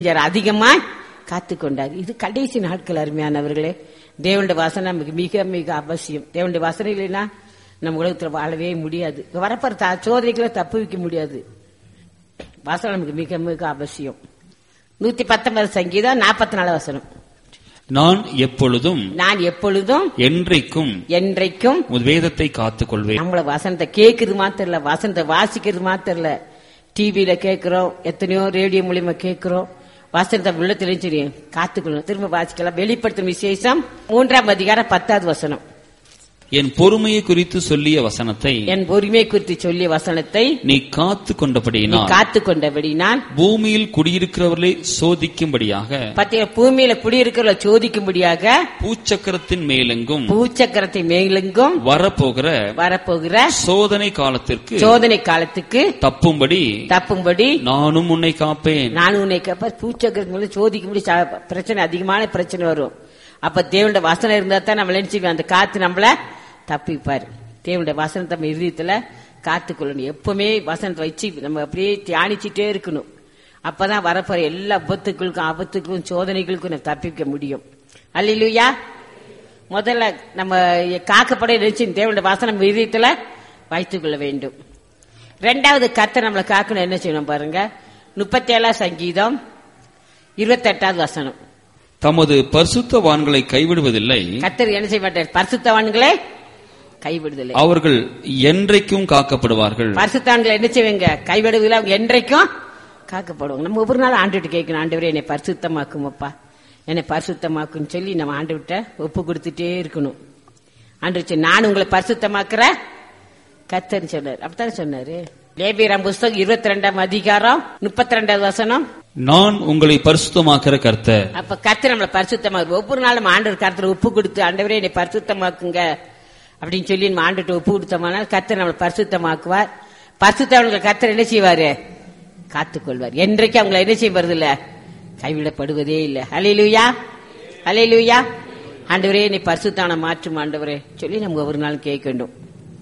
செஞ்சார் அதிகமா காத்து கொண்டார் இது கடைசி நாட்கள் அருமையானவர்களே தேவனுடைய வாசனை நமக்கு மிக மிக அவசியம் தேவனுடைய வாசனை இல்லைன்னா நம்ம உலகத்துல வாழவே முடியாது வரப்போற த- சோதனைகளை தப்பு வைக்க முடியாது வாசனை நமக்கு மிக மிக அவசியம் நூத்தி பத்தொன்பது சங்கீதம் நாற்பத்தி நாலு வசனம் நான் எப்பொழுதும் நான் எப்பொழுதும் என்றைக்கும் என்றைக்கும் உன் வேதத்தை காத்துக் கொள்வேன் நம்மள வசனத்தை கேட்கறது மாத்திரம் இல்ல வசனத்தை வாசிக்கிறது மாத்திரம் இல்ல டிவியில கேட்கிறோம் எத்தனையோ ரேடியோ மூலியமா கேட்கிறோம் வசனத்தை உள்ளத்துல சரி காத்துக்கணும் திரும்ப வாசிக்கலாம் வெளிப்படுத்தும் விசேஷம் மூன்றாம் அதிகாரம் பத்தாவது வசனம் என் பொறுமையை குறித்து சொல்லிய வசனத்தை என் பொறுமை குறித்து சொல்லிய வசனத்தை நீ காத்து நீ கொண்டபடியினால் காத்து கொண்டபடினால் பூமியில் குடியிருக்கிறவர்களை சோதிக்கும்படியாக பத்திய பூமியில குடியிருக்கிற சோதிக்கும்படியாக பூச்சக்கரத்தின் மேலெங்கும் பூச்சக்கரத்தை மேலெங்கும் வரப்போகிற வரப்போகிற சோதனை காலத்திற்கு சோதனை காலத்துக்கு தப்பும்படி தப்பும்படி நானும் உன்னை காப்பேன் நான் உன்னை கப்ப பூச்சக்கரங்களை சோதிக்கும்படி சா- பிரச்சனை அதிகமான பிரச்சனை வரும் அப்ப தேவனுடைய வசனம் இருந்தா தான் நம்ம நினைச்சு அந்த காத்து நம்மள தப்பிப்பாரு தேவனுடைய வசனத்தை நம்ம இருதயத்துல காத்துக்கொள்ளணும் எப்பவுமே வசனத்தை வச்சு நம்ம அப்படியே தியானிச்சுட்டே இருக்கணும் அப்பதான் வரப்போற எல்லா விபத்துக்களுக்கும் ஆபத்துக்கும் சோதனைகளுக்கும் நம்ம தப்பிக்க முடியும் அல்லையா முதல்ல நம்ம காக்கப்பட நினைச்சு தேவனுடைய வாசனை நம்ம இதயத்துல வைத்துக் கொள்ள வேண்டும் ரெண்டாவது கத்தை நம்மளை காக்கணும் என்ன செய்யணும் பாருங்க முப்பத்தி ஏழாம் சங்கீதம் இருபத்தெட்டாவது வசனம் தமது பரிசுத்தவான்களை கைவிடுவதில்லை கத்தர் என்ன செய்ய மாட்டார் பரிசுத்தவான்களே கைவிடுதலை அவர்கள் என்றைக்கும் காக்கப்படுவார்கள் பரிசுத்தவான்களை என்ன செய்வீங்க கைவிடுவதில்லை அவங்க என்றைக்கும் காக்கப்படுவாங்க நம்ம ஒவ்வொரு நாள் ஆண்டுகிட்ட கேட்கணும் ஆண்டவரே என்னை பரிசுத்தமாக்கும் அப்பா என்னை பரிசுத்தமாக்குன்னு சொல்லி நம்ம ஆண்டுகிட்ட ஒப்பு கொடுத்துட்டே இருக்கணும் ஆண்டு சரி நான் உங்களை பரிசுத்தமாக்குற கத்தர் சொன்னார் அப்படித்தானே சொன்னாரு லேபியராம் புஸ்தகம் இருபத்தி ரெண்டாம் அதிகாரம் முப்பத்தி ரெண்டாவது வசனம் நான் உங்களை பரிசுத்தமாக்கிற கர்த்தர் அப்ப கர்த்தர் நம்மளை பரிசுத்தமாக்கு ஒவ்வொரு நாளும் ஆண்டவர் கருத்துல உப்பு கொடுத்து ஆண்டவரே என்னை பரிசுத்தமாக்குங்க அப்படின்னு சொல்லி நம்ம ஆண்டுட்டு உப்பு கொடுத்தோம்னா கர்த்தர் நம்மளை பரிசுத்தமாக்குவார் பரிசுத்தவங்களை கர்த்தர் என்ன செய்வாரு காத்துக்கொள்வார் என்றைக்கு அவங்களை என்ன செய்வது இல்ல கைவிடப்படுவதே இல்லை ஹalleluya ஹalleluya ஆண்டவரே நீ பரிசுத்தான மாற்றும் ஆண்டவரே சொல்லி நம்ம ஒவ்வொரு நாளும் கேட்க வேண்டும்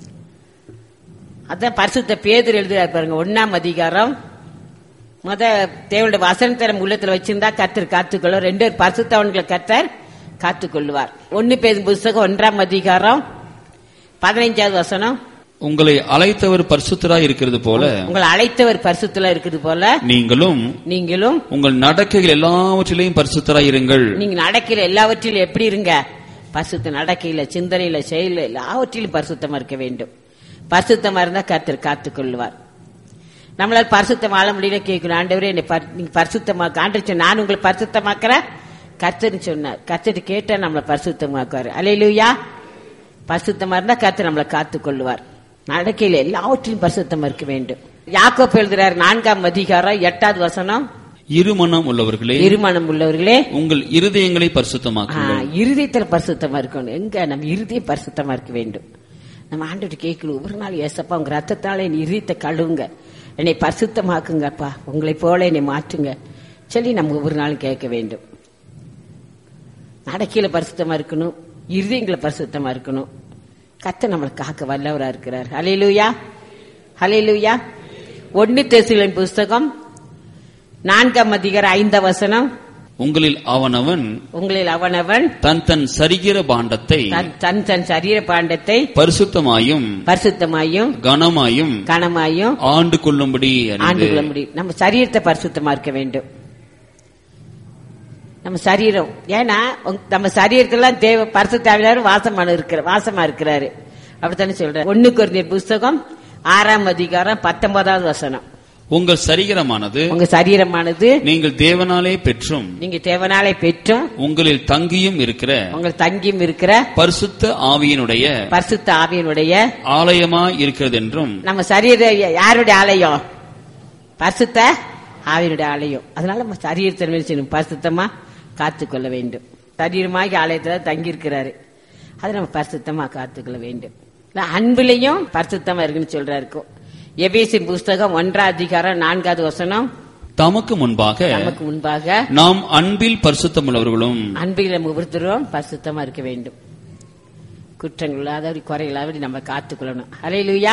அதான் பரிசுத்த பேதர் எழுதுறாரு பாருங்க ஒன்னாம் அதிகாரம் முத தேவனுடைய வசனத்தை நம்ம உள்ளத்துல வச்சிருந்தா கத்தர் காத்துக்கொள்ளும் ரெண்டு பேர் பரிசுத்தவன்களை கத்தர் காத்துக்கொள்ளுவார் ஒன்னு பேரும் புஸ்தகம் ஒன்றாம் அதிகாரம் பதினைஞ்சாவது வசனம் உங்களை அழைத்தவர் பரிசுத்தராய் இருக்கிறது போல உங்களை அழைத்தவர் பரிசுத்தலா இருக்குது போல நீங்களும் நீங்களும் உங்கள் நடக்கைகள் எல்லாவற்றிலையும் பரிசுத்தராய் இருங்கள் நீங்க நடக்கையில எல்லாவற்றிலும் எப்படி இருங்க பரிசுத்த நடக்கையில சிந்தனையில செயல எல்லாவற்றிலும் பரிசுத்தமா இருக்க வேண்டும் பரிசுத்தமா இருந்தா கர்த்தர் காத்துக்கொள்வார் நம்மளால பரிசுத்தம் வாழ முடியல கேட்கணும் ஆண்டவரே என்னை பரி- நீங்க பரிசுத்தமாக்க ஆண்டு நான் உங்களை பரிசுத்தமாக்குற கர்த்தர்னு சொன்னார் கர்த்தர் கேட்டா நம்மளை பரிசுத்தமாக்குவார் அலையிலுயா பரிசுத்தமா இருந்தா கர்த்தர் நம்மளை காத்துக்கொள்வார் நடக்கையில எல்லாவற்றிலும் பரிசுத்தமா இருக்க வேண்டும் யாக்கோப் எழுதுறார் நான்காம் அதிகாரம் எட்டாவது வசனம் இருமனம் உள்ளவர்களே இருமணம் உள்ளவர்களே உங்கள் இருதயங்களை ஆ, பரிசுத்தமாக்குங்கள் இருதயத்துல பரிசுத்தமா இருக்கணும் எங்க நம்ம இருதயம் பரிசுத்தமா இருக்க வேண்டும் நம்ம ஆண்டுட்டு கேட்கணும் ஒவ்வொரு நாள் ஏசப்பா உங்க ரத்தத்தால என் இருதயத்தை கழுவுங்க என்னை பரிசுத்தமாக்குங்கப்பா உங்களை போல என்னை மாற்றுங்க சொல்லி நம்ம ஒவ்வொரு நாளும் கேட்க வேண்டும் நடக்கையில பரிசுத்தமா இருக்கணும் இருதயங்களை பரிசுத்தமா இருக்கணும் கத்த நம்மளை காக்க வல்லவரா இருக்கிறார் ஹalleluya ஹalleluya ஒன்னு தெசிலின் புஸ்தகம் நான்காம் அதிகாரம் ஐந்தாம் வசனம் உங்களில் அவனவன் உங்களில் அவனவன் தன் தன் சரிகிற பாண்டத்தை தன் தன் தன் சரீர பாண்டத்தை பரிசுத்தமாயும் பரிசுத்தமாயும் கனமாயும் கனமாயும் ஆண்டு கொள்ளும்படி ஆண்டு அறிந்து கொள்ள முடியும் நம்ம சரீரத்தை பரிசுத்தமா இருக்க வேண்டும் நம்ம சரீரம் ஏன்னா உங்க- நம்ம சரீரத்தெல்லாம் தேவ பரிசுத்தாவிலாரும் வாசமான இருக்கிற வாசமா இருக்கிறாரு அப்படித்தானே சொல்ற ஒண்ணு குறைந்த புஸ்தகம் ஆறாம் அதிகாரம் பத்தொன்பதாவது வசனம் உங்கள் சரீரமானது உங்க சரீரமானது நீங்கள் தேவனாலே பெற்றும் நீங்க தேவனாலே பெற்றும் உங்களில் தங்கியும் இருக்கிற உங்கள் தங்கியும் இருக்கிற பரிசுத்த ஆவியினுடைய பரிசுத்த ஆவியினுடைய ஆலயமா இருக்கிறது என்றும் நம்ம சரீர யாருடைய ஆலயம் பரிசுத்த ஆவியனுடைய ஆலயம் அதனால நம்ம சரீரத்தை என்ன செய்யணும் பரிசுத்தமா காத்துக்கொள்ள வேண்டும் சரீரமாகி ஆலயத்துல தங்கி இருக்கிறாரு அதை நம்ம பரிசுத்தமா காத்துக்கொள்ள வேண்டும் இல்ல, அன்பிலையும் பரிசுத்தமா இருக்குன்னு சொல்றாரு எபேசின் புஸ்தகம் ஒன்றாம் அதிகாரம் நான்காவது வசனம் தமக்கு முன்பாக நமக்கு முன்பாக நாம் அன்பில் பரிசுத்தமுள்ளவர்களும் அன்பில் நம்ம ஒவ்வொருத்தரும் பரிசுத்தமா இருக்க வேண்டும் குற்றங்கள் இல்லாதபடி குறையில்லாதபடி நம்ம காத்துக்கொள்ளணும் அலையிலுயா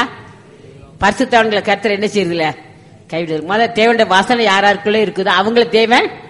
பரிசுத்தவன்களை கர்த்தர் என்ன செய்யுதுல கைவிடுறது முதல்ல தேவனுடைய வாசனை யாராருக்குள்ள இருக்குதோ அவங்கள தேவன்